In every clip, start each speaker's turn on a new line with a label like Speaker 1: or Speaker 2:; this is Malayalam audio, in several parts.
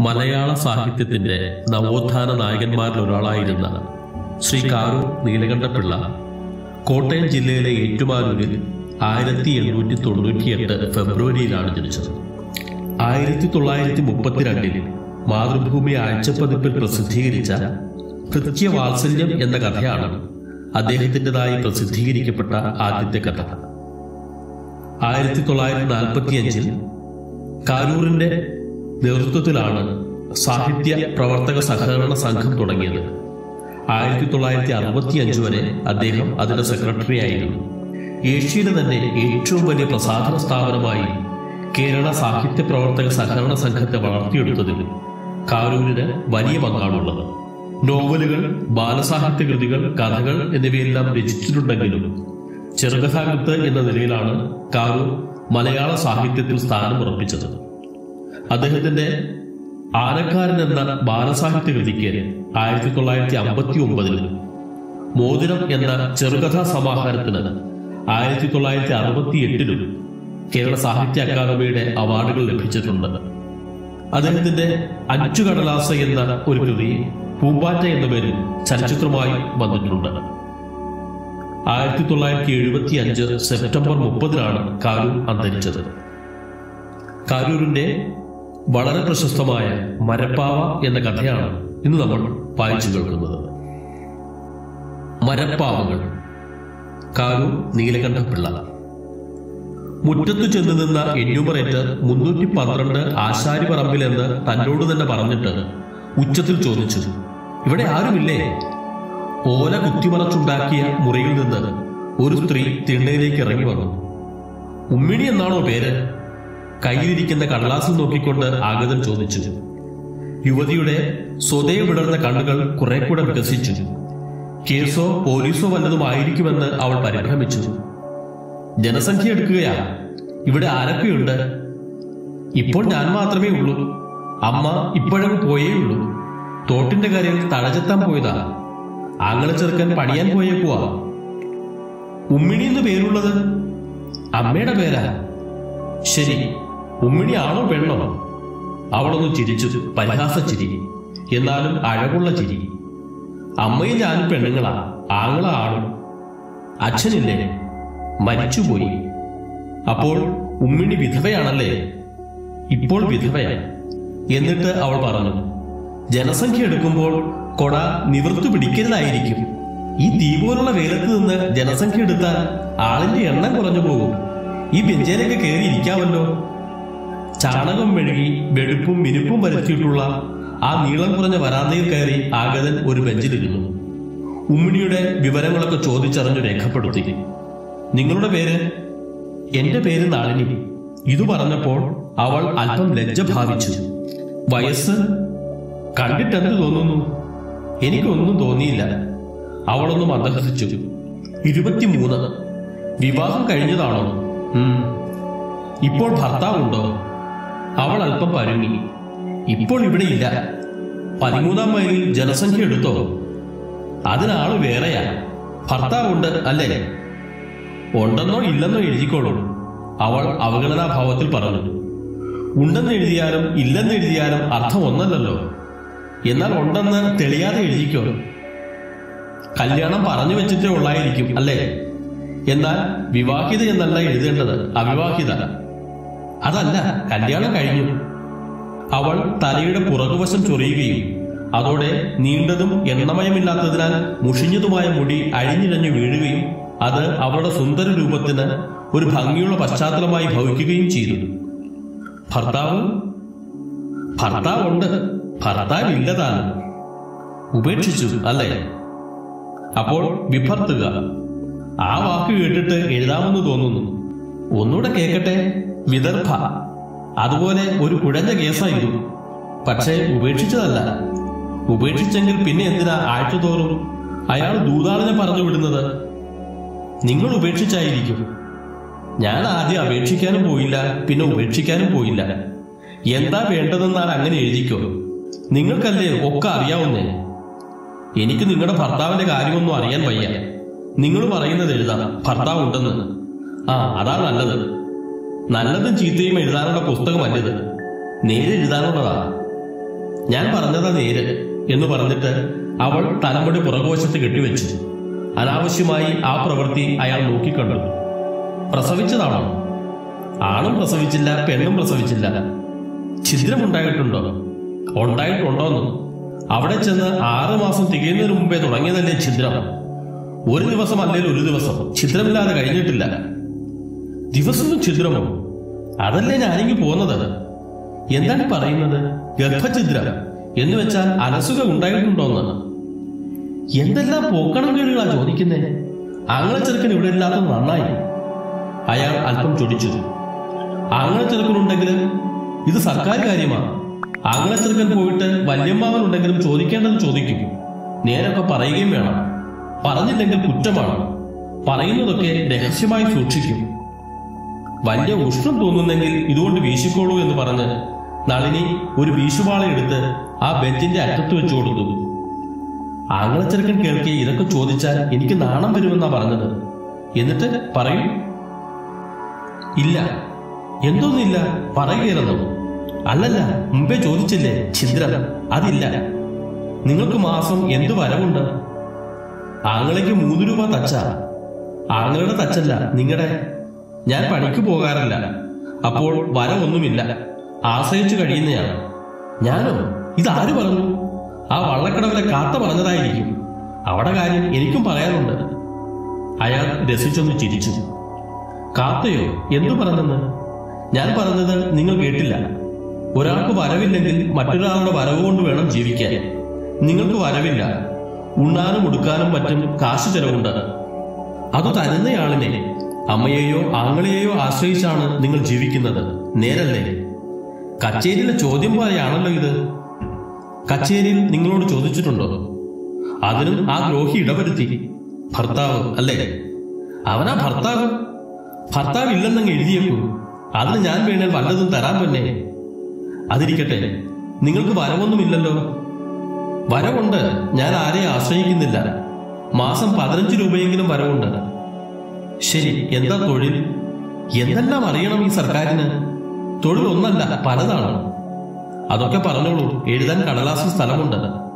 Speaker 1: മലയാള സാഹിത്യത്തിന്റെ നവോത്ഥാന നായകന്മാരിൽ ഒരാളായിരുന്ന ശ്രീ കാരൂർ നീലകണ്ഠപിള്ള കോട്ടയം ജില്ലയിലെ ഏറ്റുമാനൂരിൽ ആയിരത്തി എണ്ണൂറ്റി തൊണ്ണൂറ്റിയെട്ട് ഫെബ്രുവരിയിലാണ് ജനിച്ചത് ആയിരത്തി തൊള്ളായിരത്തി മുപ്പത്തിരണ്ടിൽ മാതൃഭൂമി ആഴ്ചപ്പതിപ്പിൽ പ്രസിദ്ധീകരിച്ച കൃത്യവാത്സല്യം എന്ന കഥയാണ് അദ്ദേഹത്തിൻ്റെതായി പ്രസിദ്ധീകരിക്കപ്പെട്ട ആദ്യത്തെ കഥ ആയിരത്തി തൊള്ളായിരത്തി നാൽപ്പത്തിയഞ്ചിൽ കാരൂറിന്റെ നേതൃത്വത്തിലാണ് സാഹിത്യ പ്രവർത്തക സഹകരണ സംഘം തുടങ്ങിയത് ആയിരത്തി തൊള്ളായിരത്തി അറുപത്തി അഞ്ച് വരെ അദ്ദേഹം അതിന്റെ സെക്രട്ടറി ആയിരുന്നു ഏഷ്യയിലെ തന്നെ ഏറ്റവും വലിയ പ്രസാധന സ്ഥാപനമായി കേരള സാഹിത്യ പ്രവർത്തക സഹകരണ സംഘത്തെ വളർത്തിയെടുത്തതിൽ കാരൂരിന് വലിയ പങ്കാണുള്ളത് നോവലുകൾ ബാലസാഹിത്യ കൃതികൾ കഥകൾ എന്നിവയെല്ലാം രചിച്ചിട്ടുണ്ടെങ്കിലും ചെറുകഥാകൃത്ത് എന്ന നിലയിലാണ് കാരൂർ മലയാള സാഹിത്യത്തിൽ സ്ഥാനം ഉറപ്പിച്ചത് അദ്ദേഹത്തിന്റെ ആനക്കാരൻ എന്ന ബാലസാഹിത്യ കൃതിക്ക് ആയിരത്തി തൊള്ളായിരത്തി അമ്പത്തി ഒമ്പതിൽ മോതിരം എന്ന ചെറുകഥാ സമാഹാരത്തിന് ആയിരത്തി തൊള്ളായിരത്തി അറുപത്തി എട്ടിലും കേരള സാഹിത്യ അക്കാദമിയുടെ അവാർഡുകൾ ലഭിച്ചിട്ടുണ്ട് അദ്ദേഹത്തിന്റെ അഞ്ചു കടലാസ എന്ന ഒരു കൃതി പൂമ്പാറ്റ എന്ന പേരിൽ ചലച്ചിത്രമായി വന്നിട്ടുണ്ട് ആയിരത്തി തൊള്ളായിരത്തി എഴുപത്തി അഞ്ച് സെപ്റ്റംബർ മുപ്പതിനാണ് കാരൂർ അന്തരിച്ചത് കാരൂരിന്റെ വളരെ പ്രശസ്തമായ മരപ്പാവ എന്ന കഥയാണ് ഇന്ന് നമ്മൾ വായിച്ചു കേൾക്കുന്നത് മരപ്പാവകൾ കാരൂർ നീലകണ്ഠപിള്ള മുറ്റത്തു ചെന്ന് നിന്ന എന്യൂമറേറ്റർ മുന്നൂറ്റി പന്ത്രണ്ട് ആശാരിപറമ്പിൽ എന്ന് തന്നോട് തന്നെ പറഞ്ഞിട്ട് ഉച്ചത്തിൽ ചോദിച്ചു ഇവിടെ ആരുമില്ലേ ഓല കുത്തിമറച്ചുണ്ടാക്കിയ മുറിയിൽ നിന്ന് ഒരു സ്ത്രീ തിണ്ണയിലേക്ക് ഇറങ്ങി വന്നു ഉമ്മിണി എന്നാണോ പേര് കയ്യിലിരിക്കുന്ന കടലാസിൽ നോക്കിക്കൊണ്ട് ആഗതൻ ചോദിച്ചു യുവതിയുടെ സ്വതേ വിടർന്ന കണ്ണുകൾ കുറെ കൂടെ വികസിച്ചു കേസോ പോലീസോ വല്ലതും ആയിരിക്കുമെന്ന് അവൾ പരിഭ്രമിച്ചു ജനസംഖ്യ എടുക്കുകയാ ഇവിടെ ആരൊക്കെയുണ്ട് ഇപ്പോൾ ഞാൻ മാത്രമേ ഉള്ളൂ അമ്മ ഇപ്പോഴും പോയേ ഉള്ളൂ തോട്ടിന്റെ കരയിൽ തഴചെത്താൻ പോയതാ ആങ്ങളെ ചെറുക്കൻ പണിയാൻ പോയേക്കുവാ ഉമ്മിണി എന്ന് പേരുള്ളത് അമ്മയുടെ പേരാ ശരി ഉമ്മിണി ആണോ പെണ്ണോ അവളൊന്ന് ചിരിച്ചു പരിഹാസ ചിരി എന്നാലും അഴകുള്ള ചിരി അമ്മയും ഞാനും പെണ്ണുങ്ങളാ ആങ്ങള ആണും അച്ഛനില്ലേ മരിച്ചുപോയി അപ്പോൾ ഉമ്മിണി വിധവയാണല്ലേ ഇപ്പോൾ വിധവയാ എന്നിട്ട് അവൾ പറഞ്ഞു ജനസംഖ്യ എടുക്കുമ്പോൾ കൊട നിവർത്തു പിടിക്കരുതായിരിക്കും ഈ തീ പോലുള്ള വെയിലത്ത് നിന്ന് ജനസംഖ്യ എടുത്താൽ ആളിന്റെ എണ്ണം കുറഞ്ഞു പോകും ഈ ബെഞ്ചേലൊക്കെ കയറി ഇരിക്കാമല്ലോ ചാണകം മെഴുകി വെടുപ്പും മിനുപ്പും വരുത്തിയിട്ടുള്ള ആ നീളം കുറഞ്ഞ വരാന്തയിൽ കയറി ആഗതൻ ഒരു ബെഞ്ചിലിരുന്നു ഉമ്മിണിയുടെ വിവരങ്ങളൊക്കെ ചോദിച്ചറിഞ്ഞു രേഖപ്പെടുത്തി നിങ്ങളുടെ പേര് എന്റെ പേര് നാളിനി ഇതു പറഞ്ഞപ്പോൾ അവൾ അല്പം ലജ്ജ ഭാവിച്ചു വയസ്സ് കണ്ടിട്ടെന്ത് തോന്നുന്നു എനിക്കൊന്നും തോന്നിയില്ല അവളൊന്ന് മന്ദഹസിച്ചു ഇരുപത്തിമൂന്ന് വിവാഹം കഴിഞ്ഞതാണോ ഉം. ഇപ്പോൾ ഭർത്താവുണ്ടോ അവൾ അല്പം പരുങ്ങി ഇപ്പോൾ ഇവിടെ ഇല്ല പതിമൂന്നാം മൈലിൽ ജനസംഖ്യ എടുത്തോ അതിനാള് വേറെയാ ഭർത്താവുണ്ട് അല്ലേ ഉണ്ടെന്നോ ഇല്ലെന്നോ എഴുതിക്കോളൂ അവൾ അവഗണനാഭാവത്തിൽ പറഞ്ഞു ഉണ്ടെന്ന് എഴുതിയാലും ഇല്ലെന്ന് എഴുതിയാലും അർത്ഥം ഒന്നല്ലല്ലോ എന്നാൽ ഉണ്ടെന്ന് തെളിയാതെ എഴുതിക്കോ കല്യാണം പറഞ്ഞു വെച്ചിട്ടേ ഉള്ളായിരിക്കും അല്ലേ എന്നാൽ വിവാഹിത എന്നല്ല എഴുതേണ്ടത് അവിവാഹിത അതല്ല കല്യാണം കഴിഞ്ഞു അവൾ തലയുടെ പുറകുവശം ചൊറിയുകയും അതോടെ നീണ്ടതും എണ്ണമയമില്ലാത്തതിനാൽ മുഷിഞ്ഞതുമായ മുടി അഴിഞ്ഞിഴഞ്ഞു വീഴുകയും അത് അവളുടെ സുന്ദര രൂപത്തിന് ഒരു ഭംഗിയുള്ള പശ്ചാത്തലമായി ഭവിക്കുകയും ചെയ്തു ഭർത്താവ് ഭർത്താവുണ്ട് ഭർത്താവില്ല താനും ഉപേക്ഷിച്ചു അല്ലേ അപ്പോൾ വിഭർത്തുക ആ വാക്ക് കേട്ടിട്ട് എഴുതാമെന്ന് തോന്നുന്നു ഒന്നുകൂടെ കേൾക്കട്ടെ വിദർഭ അതുപോലെ ഒരു കുഴഞ്ഞ കേസായിരുന്നു പക്ഷേ ഉപേക്ഷിച്ചതല്ല ഉപേക്ഷിച്ചെങ്കിൽ പിന്നെ എന്തിനാ ആഴ്ചതോറും അയാൾ ദൂതാളിനെ പറഞ്ഞു വിടുന്നത് നിങ്ങൾ ഉപേക്ഷിച്ചായിരിക്കും ഞാൻ ആദ്യം അപേക്ഷിക്കാനും പോയില്ല പിന്നെ ഉപേക്ഷിക്കാനും പോയില്ല എന്താ വേണ്ടതെന്നാൽ അങ്ങനെ എഴുതിക്കോ നിങ്ങൾക്കല്ലേ ഒക്കെ അറിയാവുന്നേ എനിക്ക് നിങ്ങളുടെ ഭർത്താവിന്റെ കാര്യമൊന്നും അറിയാൻ വയ്യ നിങ്ങൾ പറയുന്നത് എഴുതാം ഭർത്താവ് ഉണ്ടെന്ന് ആ അതാ നല്ലത് നല്ലതും ചീത്തയും എഴുതാനുള്ള പുസ്തകമല്ലത് നേരെ എഴുതാനുള്ളതാ ഞാൻ പറഞ്ഞതാ നേര് എന്ന് പറഞ്ഞിട്ട് അവൾ തലമുടി പുറകുവശത്ത് കെട്ടിവെച്ചു അനാവശ്യമായി ആ പ്രവൃത്തി അയാൾ നോക്കിക്കണ്ടു പ്രസവിച്ചതാണോ ആണും പ്രസവിച്ചില്ല പെണ്ണും പ്രസവിച്ചില്ല ഛിദ്രമുണ്ടായിട്ടുണ്ടോ ഉണ്ടായിട്ടുണ്ടോന്ന് അവിടെ ചെന്ന് ആറു മാസം തികയുന്നതിന് മുമ്പേ തുടങ്ങിയതല്ലേ ഛിദ്രം ഒരു ദിവസം അല്ലെങ്കിൽ ഒരു ദിവസം ഛിദ്രമില്ലാതെ കഴിഞ്ഞിട്ടില്ല ദിവസവും ഛിദ്രമോ അതല്ലേ ഞാനിങ്ങി പോന്നത് എന്താണ് പറയുന്നത് ഗർഭഛിദ്രം എന്ന് വെച്ചാൽ അലസുക ഉണ്ടായിട്ടുണ്ടോന്ന് എന്തെല്ലാം പോക്കണം കേടുകളാ ചോദിക്കുന്നേ ആങ്ങളെ ചെറുക്കൻ ഇവിടെ ഇല്ലാത്തത് നന്നായി അയാൾ അല്പം ചൊടിച്ചു ആങ്ങളെ ചെറുക്കനുണ്ടെങ്കിൽ ഇത് സർക്കാർ കാര്യമാണ് ആങ്ങളെ ചെറുക്കൻ പോയിട്ട് വല്യമ്മാവനുണ്ടെങ്കിലും ചോദിക്കേണ്ടത് ചോദിക്കും നേരൊക്കെ പറയുകയും വേണം പറഞ്ഞില്ലെങ്കിൽ കുറ്റമാണ് പറയുന്നതൊക്കെ രഹസ്യമായി സൂക്ഷിക്കും വലിയ ഉഷ്ണം തോന്നുന്നെങ്കിൽ ഇതുകൊണ്ട് വീശിക്കോളൂ എന്ന് പറഞ്ഞ് നളിനി ഒരു വീശുവാള എടുത്ത് ആ ബെഞ്ചിന്റെ അറ്റത്ത് വെച്ചു കൊടുത്തു ആങ്ങളച്ചെറുക്കൻ കേൾക്കെ ഇതൊക്കെ ചോദിച്ചാൽ എനിക്ക് നാണം വരുമെന്നാ പറഞ്ഞത് എന്നിട്ട് പറയൂ ഇല്ല എന്തോന്നില്ല പറയുകയായിരുന്നു അല്ലല്ല മുമ്പേ ചോദിച്ചില്ലേ ഛിദ്രം അതില്ല നിങ്ങൾക്ക് മാസം എന്ത് വരവുണ്ട് ആങ്ങളയ്ക്ക് മൂന്ന് രൂപ തച്ച ആങ്ങളുടെ തച്ചല്ല നിങ്ങളുടെ ഞാൻ പണിക്ക് പോകാറില്ല അപ്പോൾ വരവൊന്നുമില്ല ആശ്രയിച്ചു കഴിയുന്നയാണ് ഞാനോ ഇതാര് പറഞ്ഞു ആ വള്ളക്കടവിലെ കാത്ത പറഞ്ഞതായിരിക്കും അവിടെ കാര്യം എനിക്കും പറയാനുണ്ട് അയാൾ രസിച്ചൊന്ന് ചിരിച്ചു കാത്തയോ എന്തു പറഞ്ഞെന്ന് ഞാൻ പറഞ്ഞത് നിങ്ങൾ കേട്ടില്ല ഒരാൾക്ക് വരവില്ലെങ്കിൽ മറ്റൊരാളുടെ വരവ് കൊണ്ട് വേണം ജീവിക്കാൻ നിങ്ങൾക്ക് വരവില്ല ഉണ്ണാനും ഉടുക്കാനും മറ്റും കാശ് ചെലവുണ്ട് അത് തരുന്നയാളിനെ അമ്മയെയോ ആങ്ങളെയോ ആശ്രയിച്ചാണ് നിങ്ങൾ ജീവിക്കുന്നത് നേരല്ലേ കച്ചേരിയിലെ ചോദ്യം പോലെയാണല്ലോ ഇത് കച്ചേരിയിൽ നിങ്ങളോട് ചോദിച്ചിട്ടുണ്ടോ അതിനും ആ ദ്രോഹി ഇടവരുത്തി ഭർത്താവ് അല്ലേ അവനാ ഭർത്താവ് ഭർത്താവ് ഇല്ലെന്നങ്ങ് എഴുതിയേക്കൂ അതിന് ഞാൻ വേണേൽ വല്ലതും തരാൻ തന്നെ അതിരിക്കട്ടെ നിങ്ങൾക്ക് വരവൊന്നുമില്ലല്ലോ വരവുണ്ട് ഞാൻ ആരെയും ആശ്രയിക്കുന്നില്ല മാസം പതിനഞ്ച് രൂപയെങ്കിലും വരവുണ്ട് ശരി എന്താ തൊഴിൽ എന്തെല്ലാം അറിയണം ഈ സർക്കാരിന് തൊഴിൽ ഒന്നല്ല പലതാണ് അതൊക്കെ പറഞ്ഞോളൂ എഴുതാൻ കടലാസിൽ സ്ഥലമുണ്ട്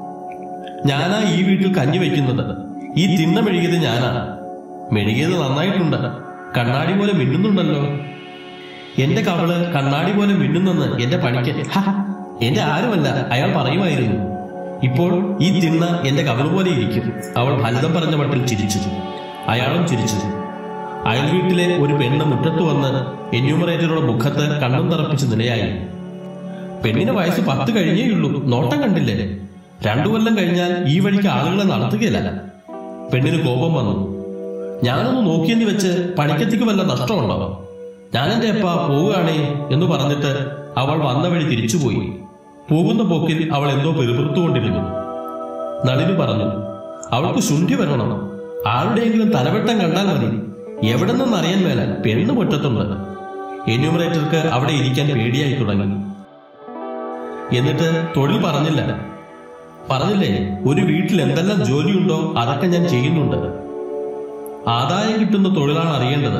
Speaker 1: ഞാനാ ഈ വീട്ടിൽ കഞ്ഞി വയ്ക്കുന്നത് ഈ തിണ്ണ മെഴുകിയത് ഞാനാ മെഴുകിയത് നന്നായിട്ടുണ്ട് കണ്ണാടി പോലെ മിന്നുന്നുണ്ടല്ലോ എന്റെ കവള് കണ്ണാടി പോലെ മിന്നുന്നെന്ന് എന്റെ പണിക്ക് ഹ, എന്റെ ആരുമല്ല അയാൾ പറയുമായിരുന്നു ഇപ്പോൾ ഈ തിണ്ണ എന്റെ കവള് പോലെ ഇരിക്കും അവൾ ഫലിതം പറഞ്ഞ മട്ടിൽ ചിരിച്ചു അയാളും ചിരിച്ചു അയൽ വീട്ടിലെ ഒരു പെണ്ണ് മുറ്റത്ത് വന്ന് എന്യൂമറേറ്ററുടെ മുഖത്ത് കണ്ണും തറപ്പിച്ച് നിലയായി പെണ്ണിന് വയസ്സ് പത്ത് കഴിഞ്ഞേയുള്ളൂ നോട്ടം കണ്ടില്ലേ രണ്ടു കൊല്ലം കഴിഞ്ഞാൽ ഈ വഴിക്ക് ആളുകളെ നടത്തുകയില്ല പെണ്ണിന് കോപം വന്നു ഞാനൊന്ന് നോക്കിയെന്ന് വെച്ച് പണിക്കത്തിക്ക് വല്ല നഷ്ടമുണ്ടോ ഞാനെന്റെ അപ്പ പോവുകയാണേ എന്ന് പറഞ്ഞിട്ട് അവൾ വന്ന വഴി തിരിച്ചുപോയി പോകുന്ന പോക്കിൽ അവൾ എന്തോ പെരുപുറത്തുകൊണ്ടിരുന്നു നളിനി പറഞ്ഞു അവൾക്ക് ശുണ്ഠി വരണം ആരുടെയെങ്കിലും തലവെട്ടം കണ്ടാൽ മതി എവിടെ നിന്നറിയാൻ മേല പെണ്ണ് മുറ്റത്തുണ്ട് എന്യൂമറേറ്റർക്ക് അവിടെ ഇരിക്കാൻ പേടിയായി തുടങ്ങി എന്നിട്ട് തൊഴിൽ പറഞ്ഞില്ല പറഞ്ഞില്ലേ ഒരു വീട്ടിൽ എന്തെല്ലാം ജോലിയുണ്ടോ അതൊക്കെ ഞാൻ ചെയ്യുന്നുണ്ട് ആദായം കിട്ടുന്ന തൊഴിലാണ് അറിയേണ്ടത്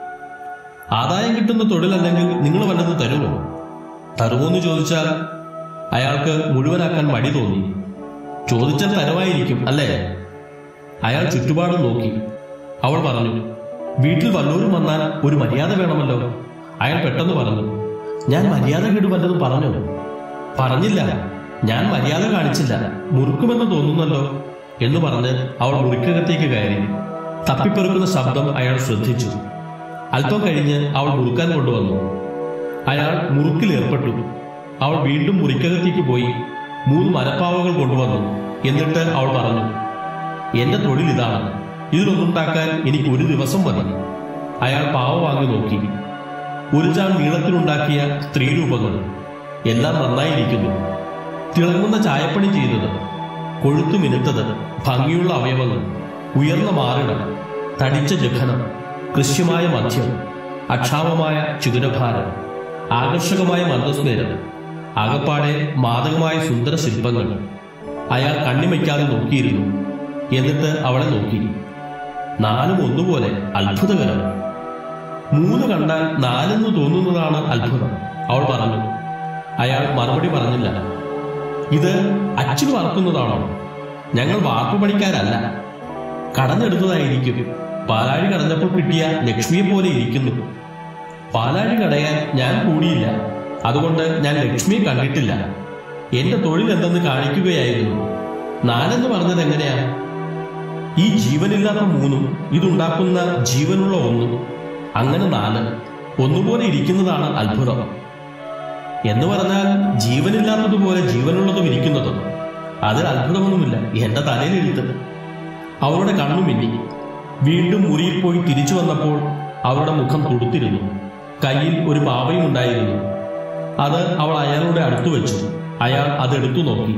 Speaker 1: ആദായം കിട്ടുന്ന തൊഴിലല്ലെങ്കിൽ നിങ്ങൾ വല്ലതും തരുമോ തരുമോ എന്ന് ചോദിച്ചാൽ അയാൾക്ക് മുഴുവനാക്കാൻ മടി തോന്നി ചോദിച്ചാൽ തരമായിരിക്കും അല്ലേ അയാൾ ചുറ്റുപാടും നോക്കി അവൾ പറഞ്ഞു വീട്ടിൽ വല്ലവരും വന്നാൽ ഒരു മര്യാദ വേണമല്ലോ അയാൾ പെട്ടെന്ന് പറഞ്ഞു ഞാൻ മര്യാദ കേട് വല്ലതും പറഞ്ഞു പറഞ്ഞില്ല ഞാൻ മര്യാദ കാണിച്ചില്ല മുറുക്കുമെന്ന് തോന്നുന്നല്ലോ എന്ന് പറഞ്ഞ് അവൾ മുറിക്കകത്തേക്ക് കയറി തപ്പിപ്പെറുക്കുന്ന ശബ്ദം അയാൾ ശ്രദ്ധിച്ചു അല്പം കഴിഞ്ഞ് അവൾ മുറുക്കാൻ കൊണ്ടുവന്നു അയാൾ മുറുക്കിൽ ഏർപ്പെട്ടു അവൾ വീണ്ടും മുറിക്കകത്തേക്ക് പോയി മൂന്ന് മരപ്പാവകൾ കൊണ്ടുവന്നു എന്നിട്ട് അവൾ പറഞ്ഞു എന്റെ തൊഴിൽ ഇതാണ് ഇതിലൊന്നുണ്ടാക്കാൻ എനിക്ക് ഒരു ദിവസം മതി അയാൾ പാവ വാങ്ങി നോക്കി ഒരു ചാൺ നീളത്തിലുണ്ടാക്കിയ സ്ത്രീരൂപങ്ങൾ എല്ലാം നന്നായിരിക്കുന്നു തിളങ്ങുന്ന ചായപ്പണി ചെയ്തത് കൊഴുത്തു മിനുത്തത് ഭംഗിയുള്ള അവയവങ്ങൾ ഉയർന്ന മാറിടം തടിച്ച ജഘനം കൃശ്യമായ മധ്യം അക്ഷാമമായ ചുതുരഭാരം ആകർഷകമായ മന്ദസ്മേരം ആകപ്പാടെ മാതകമായ സുന്ദര ശില്പങ്ങൾ അയാൾ കണ്ണിമയ്ക്കാതെ നോക്കിയിരുന്നു എന്നിട്ട് അവളെ നോക്കി നാലും ഒന്നുപോലെ അത്ഭുതകരം മൂന്ന് കണ്ടാൽ നാലെന്ന് തോന്നുന്നതാണ് അത്ഭുതം അവൾ പറഞ്ഞു അയാൾ മറുപടി പറഞ്ഞില്ല ഇത് അച്ഛന് വറക്കുന്നതാണോ ഞങ്ങൾ വാർപ്പ് പണിക്കാരല്ല കടഞ്ഞെടുത്തതായിരിക്കും പാലാഴി കടഞ്ഞപ്പോൾ കിട്ടിയ ലക്ഷ്മിയെ പോലെ ഇരിക്കുന്നു പാലാഴി കടയാൻ ഞാൻ കൂടിയില്ല അതുകൊണ്ട് ഞാൻ ലക്ഷ്മിയെ കണ്ടിട്ടില്ല എന്റെ തൊഴിൽ എന്തെന്ന് കാണിക്കുകയായിരുന്നു നാലെന്ന് പറഞ്ഞത് എങ്ങനെയാ ഈ ജീവനില്ലാത്ത മൂന്നും ഇതുണ്ടാക്കുന്ന ജീവനുള്ള ഒന്നും അങ്ങനെ നാല് ഒന്നുപോലെ ഇരിക്കുന്നതാണ് അത്ഭുതം എന്ന് പറഞ്ഞാൽ ജീവനില്ലാത്തതുപോലെ ജീവനുള്ളതും ഇരിക്കുന്നതും അതിൽ അത്ഭുതമൊന്നുമില്ല എന്റെ തലയിൽ എഴുത്ത് അവളുടെ കണ്ണു മിന്നി വീണ്ടും മുറിയിൽ പോയി തിരിച്ചു വന്നപ്പോൾ അവളുടെ മുഖം തുടുത്തിരുന്നു കയ്യിൽ ഒരു പാവയും ഉണ്ടായിരുന്നു അത് അവൾ അയാളുടെ അടുത്തു വെച്ചു അയാൾ അതെടുത്തു നോക്കി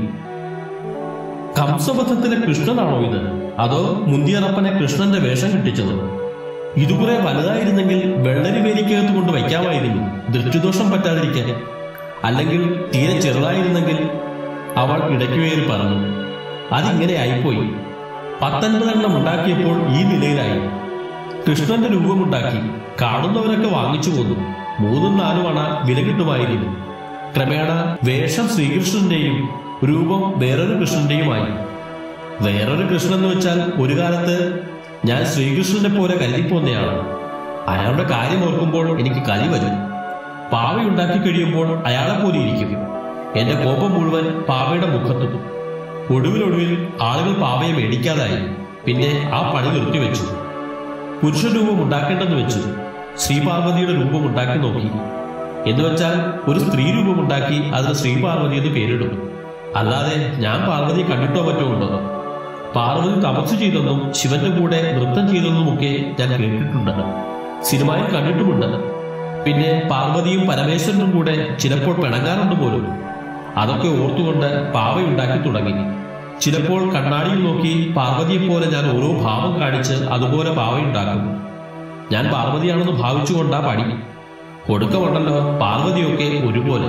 Speaker 1: കംസവധത്തിലെ കൃഷ്ണനാണോ ഇത് അതോ മുന്തിയറപ്പനെ കൃഷ്ണന്റെ വേഷം കിട്ടിച്ചത് ഇതുകുറെ വലുതായിരുന്നെങ്കിൽ വെള്ളരി വേലിക്കകത്ത് കൊണ്ട് വയ്ക്കാമായിരുന്നു ദൃഷ്ടിദോഷം പറ്റാതിരിക്കാൻ അല്ലെങ്കിൽ തീരെ ചെറുതായിരുന്നെങ്കിൽ അവൾ ഇടയ്ക്ക് കയറി പറഞ്ഞു അതിങ്ങനെ ആയിപ്പോയി പത്തൊൻപതെണ്ണം ഉണ്ടാക്കിയപ്പോൾ ഈ നിലയിലായി കൃഷ്ണന്റെ രൂപമുണ്ടാക്കി കാണുന്നവരൊക്കെ വാങ്ങിച്ചു പോന്നു മൂന്നും നാലും അണ വില കിട്ടുമായിരുന്നു ക്രമേണ വേഷം ശ്രീകൃഷ്ണന്റെയും രൂപം വേറൊരു കൃഷ്ണന്റെയുമായി വേറൊരു കൃഷ്ണൻ എന്ന് വെച്ചാൽ ഒരു കാലത്ത് ഞാൻ ശ്രീകൃഷ്ണനെ പോലെ കരുതിപ്പോന്നയാണ് അയാളുടെ കാര്യം ഓർക്കുമ്പോൾ എനിക്ക് കലി വരും പാവയുണ്ടാക്കി കഴിയുമ്പോൾ അയാളെ പോലെ ഇരിക്കും എന്റെ കോപം മുഴുവൻ പാവയുടെ മുഖത്തും ഒടുവിലൊടുവിൽ ആളുകൾ പാവയെ മേടിക്കാതായി പിന്നെ ആ പണി നിർത്തിവെച്ചു പുരുഷ രൂപം ഉണ്ടാക്കേണ്ടെന്ന് വെച്ചു ശ്രീപാർവതിയുടെ രൂപം ഉണ്ടാക്കി നോക്കി എന്ന് വെച്ചാൽ ഒരു സ്ത്രീ രൂപം ഉണ്ടാക്കി അതിന് ശ്രീപാർവതി എന്ന് പേരിടും അല്ലാതെ ഞാൻ പാർവതിയെ കണ്ടിട്ടോ മറ്റോ ഉണ്ടോ പാർവതി തപസ് ചെയ്തെന്നും ശിവന്റെ കൂടെ നൃത്തം ചെയ്തെന്നുമൊക്കെ ഞാൻ കേട്ടിട്ടുണ്ട് സിനിമയിൽ കണ്ടിട്ടുമുണ്ട് പിന്നെ പാർവതിയും പരമേശ്വരനും കൂടെ ചിലപ്പോൾ പിണങ്ങാറുണ്ട് പോലും അതൊക്കെ ഓർത്തുകൊണ്ട് പാവയുണ്ടാക്കി തുടങ്ങി ചിലപ്പോൾ കണ്ണാടിയിൽ നോക്കി പാർവതിയെ പോലെ ഞാൻ ഓരോ ഭാവം കാണിച്ച് അതുപോലെ പാവയുണ്ടാക്കും ഞാൻ പാർവതിയാണെന്ന് ഭാവിച്ചുകൊണ്ടാ പണി ഒടുക്കമുണ്ടല്ലോ പാർവതിയൊക്കെ ഒരുപോലെ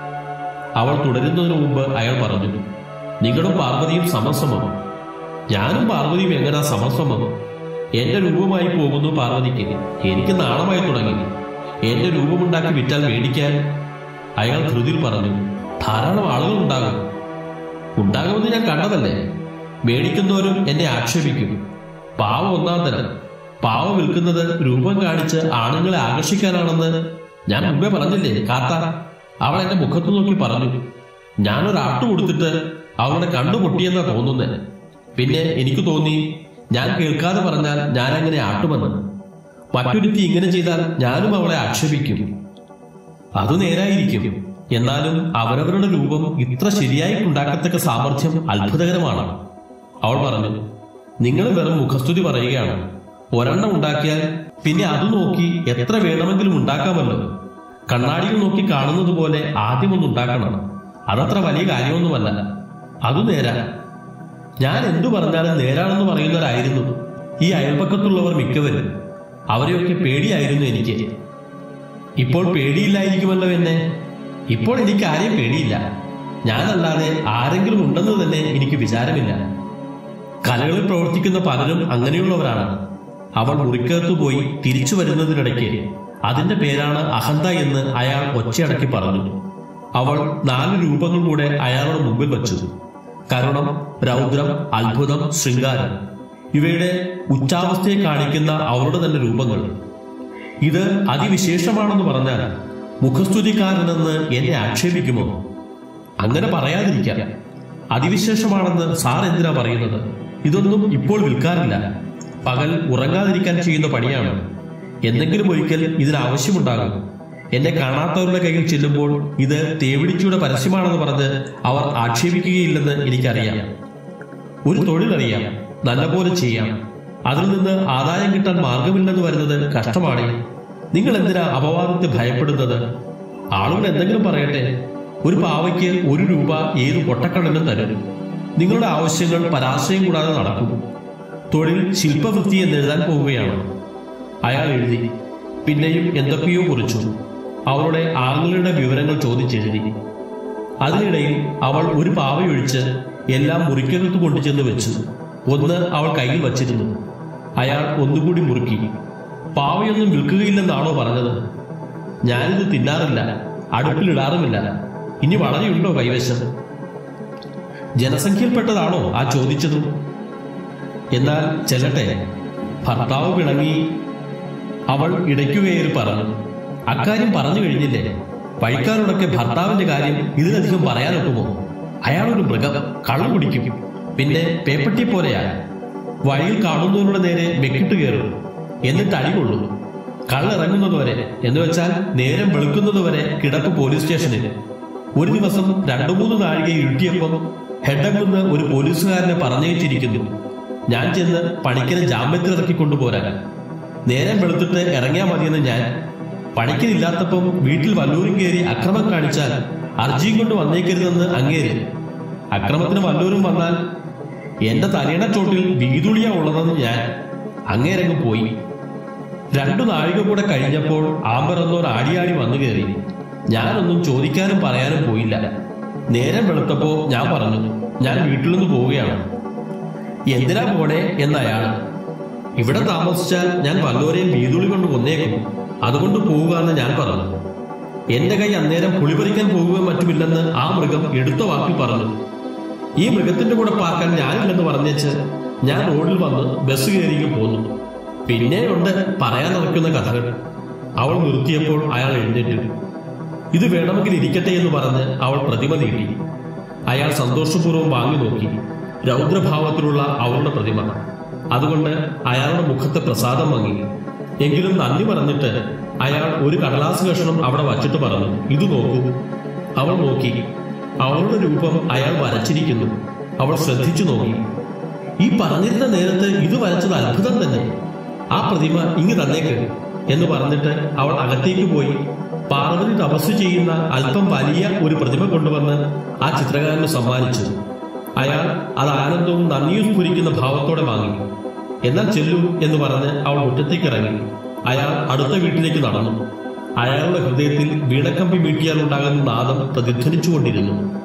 Speaker 1: അവൾ തുടരുന്നതിന് മുമ്പ് അയാൾ പറഞ്ഞു നിങ്ങളും പാർവതിയും സമസമം ഞാനും പാർവതിയും എങ്ങനാ സമസമം എന്റെ രൂപമായി പോകുന്നു പാർവതിക്ക് എനിക്ക് നാണമായി തുടങ്ങി എന്റെ രൂപമുണ്ടാക്കി വിറ്റാൽ മേടിക്കാൻ അയാൾ ധൃതിയിൽ പറഞ്ഞു ധാരാളം ആളുകൾ ഉണ്ടാകും ഉണ്ടാകുമെന്ന് ഞാൻ കണ്ടതല്ലേ മേടിക്കുന്നവരും എന്നെ ആക്ഷേപിക്കും പാവം ഒന്നാം തരം പാവ വിൽക്കുന്നത് രൂപം കാണിച്ച് ആണുങ്ങളെ ആകർഷിക്കാനാണെന്ന് ഞാൻ മുമ്പേ പറഞ്ഞില്ലേ കാത്ത അവൾ എന്റെ മുഖത്ത് നോക്കി പറഞ്ഞു ഞാനൊരു ആട്ട് കൊടുത്തിട്ട് അവളുടെ കണ്ണു പൊട്ടിയെന്നാ തോന്നുന്നത് പിന്നെ എനിക്ക് തോന്നി ഞാൻ കേൾക്കാതെ പറഞ്ഞാൽ ഞാൻ അങ്ങനെ ആട്ടുമെന്ന് മറ്റൊരുത്തി ഇങ്ങനെ ചെയ്താൽ ഞാനും അവളെ ആക്ഷേപിക്കും അത് നേരായിരിക്കും എന്നാലും അവരവരുടെ രൂപം ഇത്ര ശരിയായി ഉണ്ടാക്കത്തക്ക സാമർഥ്യം അത്ഭുതകരമാണ് അവൾ പറഞ്ഞു നിങ്ങൾ വെറും മുഖസ്തുതി പറയുകയാണ് ഒരെണ്ണം ഉണ്ടാക്കിയാൽ പിന്നെ അത് നോക്കി എത്ര വേണമെങ്കിലും ഉണ്ടാക്കാമല്ലോ കണ്ണാടിയിൽ നോക്കി കാണുന്നത് പോലെ ആദ്യം ഒന്ന് ഉണ്ടാക്കണം അതത്ര വലിയ കാര്യമൊന്നുമല്ല അത് നേരാ ഞാൻ എന്തു പറഞ്ഞാലും നേരാണെന്ന് പറയുന്നവരായിരുന്നു ഈ അയൽപക്കത്തുള്ളവർ മിക്കവരും അവരെയൊക്കെ പേടിയായിരുന്നു എനിക്ക് ഇപ്പോൾ പേടിയില്ലായിരിക്കുമല്ലോ എന്നെ ഇപ്പോൾ എനിക്ക് ആരെയും പേടിയില്ല ഞാനല്ലാതെ ആരെങ്കിലും ഉണ്ടെന്ന് തന്നെ എനിക്ക് വിചാരമില്ല കലകളിൽ പ്രവർത്തിക്കുന്ന പലരും അങ്ങനെയുള്ളവരാണ് അവൾ മുറിക്കകത്ത് പോയി തിരിച്ചു വരുന്നതിനിടയ്ക്ക് അതിന്റെ പേരാണ് അഹന്ത എന്ന് അയാൾ ഒച്ചയടക്കി പറഞ്ഞു അവൾ നാല് രൂപങ്ങൾ കൂടെ അയാളുടെ മുമ്പിൽ വച്ചു കരുണം രൗദ്രം അത്ഭുതം ശൃംഗാരം ഇവയുടെ ഉച്ചാവസ്ഥയെ കാണിക്കുന്ന അവരുടെ തന്നെ രൂപങ്ങൾ ഇത് അതിവിശേഷമാണെന്ന് പറഞ്ഞാൽ മുഖസ്തുതിക്കാരനെന്ന് എന്നെ ആക്ഷേപിക്കുമോ അങ്ങനെ പറയാതിരിക്കാം അതിവിശേഷമാണെന്ന് സാർ എന്തിനാ പറയുന്നത് ഇതൊന്നും ഇപ്പോൾ വിൽക്കാറില്ല പകൽ ഉറങ്ങാതിരിക്കാൻ ചെയ്യുന്ന പണിയാണ് എന്തെങ്കിലും ഒരിക്കൽ ഇതിന് ആവശ്യമുണ്ടാകും എന്നെ കാണാത്തവരുടെ കയ്യിൽ ചെല്ലുമ്പോൾ ഇത് തേവിടിച്ചയുടെ പരസ്യമാണെന്ന് പറഞ്ഞ് അവർ ആക്ഷേപിക്കുകയില്ലെന്ന് എനിക്കറിയാം ഒരു തൊഴിലറിയാം നല്ലപോലെ ചെയ്യാം അതിൽ നിന്ന് ആദായം കിട്ടാൻ മാർഗമില്ലെന്ന് വരുന്നത് കഷ്ടമാണ് നിങ്ങൾ എന്തിനാ അപവാദത്തെ ഭയപ്പെടുന്നത് ആളുകൾ എന്തെങ്കിലും പറയട്ടെ ഒരു പാവയ്ക്ക് ഒരു രൂപ ഏത് പൊട്ടക്കണ്ണനും തരും നിങ്ങളുടെ ആവശ്യങ്ങൾ പരാശയം കൂടാതെ നടക്കും തൊഴിൽ ശില്പവൃത്തി എന്ന് എഴുതാൻ പോവുകയാണ് അയാൾ എഴുതി പിന്നെയും എന്തൊക്കെയോ കുറിച്ചു അവളുടെ ആങ്ങളുടെ വിവരങ്ങൾ ചോദിച്ചെഴുതി അതിനിടയിൽ അവൾ ഒരു പാവയൊഴിച്ച് എല്ലാം മുറിക്കകത്ത് കൊണ്ടുചെന്ന് വെച്ചു ഒന്ന് അവൾ കയ്യിൽ വച്ചിരുന്നു അയാൾ ഒന്നുകൂടി മുറുക്കി പാവയൊന്നും വിൽക്കുകയില്ലെന്നാണോ പറഞ്ഞത് ഞാനിത് തിന്നാറില്ല അടുപ്പിലിടാറുമില്ല ഇനി വളരെയുണ്ടോ കൈവശം ജനസംഖ്യയിൽപ്പെട്ടതാണോ ആ ചോദിച്ചതും എന്നാൽ ചെല്ലട്ടെ ഭർത്താവ് പിണങ്ങി അവൾ ഇടയ്ക്കു കയറി പറഞ്ഞു അക്കാര്യം പറഞ്ഞു കഴിഞ്ഞില്ലേ വഴിക്കാരോടൊക്കെ ഭർത്താവിന്റെ കാര്യം ഇതിലധികം പറയാനൊക്കുമോ അയാളൊരു മൃഗം കള്ളു കുടിക്കും പിന്നെ പേപ്പട്ടി പോലെയാ വഴിയിൽ കാണുന്നവരുടെ നേരെ വെക്കിട്ട് കയറും എന്നിട്ട് അടികൊള്ളും കള്ളിറങ്ങുന്നതുവരെ എന്ന് വെച്ചാൽ നേരം വെളുക്കുന്നതുവരെ കിടപ്പ് പോലീസ് സ്റ്റേഷനിൽ ഒരു ദിവസം രണ്ടു മൂന്ന് നാഴിക ഇരുട്ടിയപ്പം ഹെഡകുന്ന് ഒരു പോലീസുകാരനെ പറഞ്ഞയച്ചിരിക്കുന്നു ഞാൻ ചെന്ന് പണിക്കനെ ജാമ്യത്തിൽ ഇറക്കി കൊണ്ടുപോരാൻ നേരം വെളുത്തിട്ട് ഇറങ്ങിയാൽ മതിയെന്ന് ഞാൻ പണിക്കനില്ലാത്തപ്പം വീട്ടിൽ വല്ലൂരും കയറി അക്രമം കാണിച്ചാൽ അർജിയും കൊണ്ട് വന്നേക്കരുതെന്ന് അങ്ങേര് അക്രമത്തിന് വല്ലൂരും വന്നാൽ എന്റെ തലയുടെ ചോട്ടിൽ വീതുളിയാ ഉള്ളതെന്ന് ഞാൻ അങ്ങേരങ്ങ് പോയി രണ്ടു നാഴിക കൂടെ കഴിഞ്ഞപ്പോൾ ആമ്പർ എന്നോർ ആടിയാടി വന്നു കയറി ഞാനൊന്നും ചോദിക്കാനും പറയാനും പോയില്ല നേരം വെളുത്തപ്പോ ഞാൻ പറഞ്ഞു ഞാൻ വീട്ടിൽ നിന്ന് പോവുകയാണ് എന്തിനാ പോണേ എന്നയാൾ ഇവിടെ താമസിച്ചാൽ ഞാൻ വല്ലവരെയും വീതുളി കൊണ്ട് കൊന്നേക്കും അതുകൊണ്ട് പോവുക എന്ന് ഞാൻ പറഞ്ഞു എന്റെ കൈ അന്നേരം പുളിപറിക്കാൻ പോകുകയും മറ്റുമില്ലെന്ന് ആ മൃഗം എടുത്ത വാക്കിൽ പറഞ്ഞു ഈ മൃഗത്തിന്റെ കൂടെ പാർക്കാൻ ഞാനില്ലെന്ന് പറഞ്ഞേച്ച് ഞാൻ റോഡിൽ വന്ന് ബസ് കയറിയും പോന്നു പിന്നെയുണ്ട് പറയാനിറക്കുന്ന കഥകൾ അവൾ നിർത്തിയപ്പോൾ അയാൾ എഴുന്നേറ്റു ഇത് വേണമെങ്കിൽ ഇരിക്കട്ടെ എന്ന് പറഞ്ഞ് അവൾ പ്രതിമ നീട്ടി അയാൾ സന്തോഷപൂർവ്വം വാങ്ങി നോക്കി രൗദ്രഭാവത്തിലുള്ള അവളുടെ പ്രതിമ അതുകൊണ്ട് അയാളുടെ മുഖത്തെ പ്രസാദം വാങ്ങി എങ്കിലും നന്ദി പറഞ്ഞിട്ട് അയാൾ ഒരു കടലാസ് കഷണം അവിടെ വച്ചിട്ട് പറഞ്ഞു ഇത് നോക്കൂ അവൾ നോക്കി അവളുടെ രൂപം അയാൾ വരച്ചിരിക്കുന്നു അവൾ ശ്രദ്ധിച്ചു നോക്കി ഈ പറഞ്ഞിരുന്ന നേരത്ത് ഇത് വരച്ചത് അത്ഭുതം തന്നെ ആ പ്രതിമ ഇങ്ങ് തന്നേക്ക് എന്ന് പറഞ്ഞിട്ട് അവൾ അകത്തേക്ക് പോയി പാർവതി തപസ് ചെയ്യുന്ന അല്പം വലിയ ഒരു പ്രതിമ കൊണ്ടുവന്ന് ആ ചിത്രകാരന് സമ്മാനിച്ചു അയാൾ അത് ആനന്ദവും നന്ദിയും സ്ഫുരിക്കുന്ന ഭാവത്തോടെ വാങ്ങി എന്നാൽ ചെല്ലു എന്ന് പറഞ്ഞ് അവൾ മുറ്റത്തേക്ക് ഇറങ്ങി അയാൾ അടുത്ത വീട്ടിലേക്ക് നടന്നു അയാളുടെ ഹൃദയത്തിൽ വീണക്കമ്പി മീട്ടിയാൽ ഉണ്ടാകുന്ന നാദം പ്രതിധ്വനിച്ചുകൊണ്ടിരുന്നു